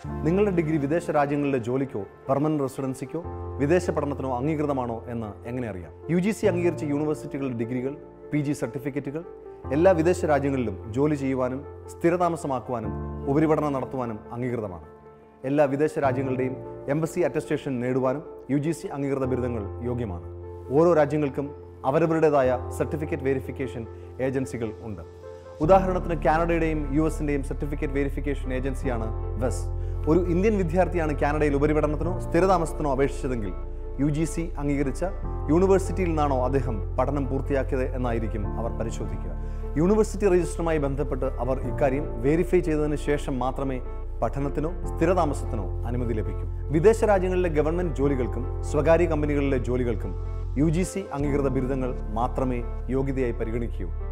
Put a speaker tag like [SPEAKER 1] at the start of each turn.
[SPEAKER 1] നിങ്ങളുടെ ഡിഗ്രി വിദേശ രാജ്യങ്ങളിലെ ജോലിക്കോ പെർമനന്റ് റെസിഡൻസിക്കോ വിദേശ പഠനത്തിനോ അംഗീകൃതമാണോ എന്ന് എങ്ങനെ അറിയാം യു ജി സി അംഗീകരിച്ച യൂണിവേഴ്സിറ്റികളുടെ ഡിഗ്രികൾ പി ജി സർട്ടിഫിക്കറ്റുകൾ എല്ലാ വിദേശ രാജ്യങ്ങളിലും ജോലി ചെയ്യുവാനും സ്ഥിരതാമസമാക്കുവാനും ഉപരിപഠനം നടത്തുവാനും അംഗീകൃതമാണ് എല്ലാ വിദേശ രാജ്യങ്ങളുടെയും എംബസി അറ്റസ്റ്റേഷൻ നേടുവാനും യു ജി സി അംഗീകൃത ബിരുദങ്ങൾ യോഗ്യമാണ് ഓരോ രാജ്യങ്ങൾക്കും അവരവരുടേതായ സർട്ടിഫിക്കറ്റ് വെരിഫിക്കേഷൻ ഏജൻസികൾ ഉണ്ട് ഉദാഹരണത്തിന് കാനഡയുടെയും യു എസിൻ്റെയും സർട്ടിഫിക്കറ്റ് വെരിഫിക്കേഷൻ ഏജൻസിയാണ് വെസ് ഒരു ഇന്ത്യൻ വിദ്യാർത്ഥിയാണ് കാനഡയിൽ ഉപരിപഠനത്തിനോ സ്ഥിരതാമസത്തിനോ അപേക്ഷിച്ചതെങ്കിൽ യു ജി സി അംഗീകരിച്ച യൂണിവേഴ്സിറ്റിയിൽ നിന്നാണോ അദ്ദേഹം പഠനം പൂർത്തിയാക്കിയത് എന്നായിരിക്കും അവർ പരിശോധിക്കുക യൂണിവേഴ്സിറ്റി രജിസ്റ്ററുമായി ബന്ധപ്പെട്ട് അവർ ഇക്കാര്യം വെരിഫൈ ചെയ്തതിന് ശേഷം മാത്രമേ പഠനത്തിനോ സ്ഥിരതാമസത്തിനോ അനുമതി ലഭിക്കൂ വിദേശ രാജ്യങ്ങളിലെ ഗവൺമെന്റ് ജോലികൾക്കും സ്വകാര്യ കമ്പനികളിലെ ജോലികൾക്കും യു ജി സി അംഗീകൃത ബിരുദങ്ങൾ മാത്രമേ യോഗ്യതയായി പരിഗണിക്കൂ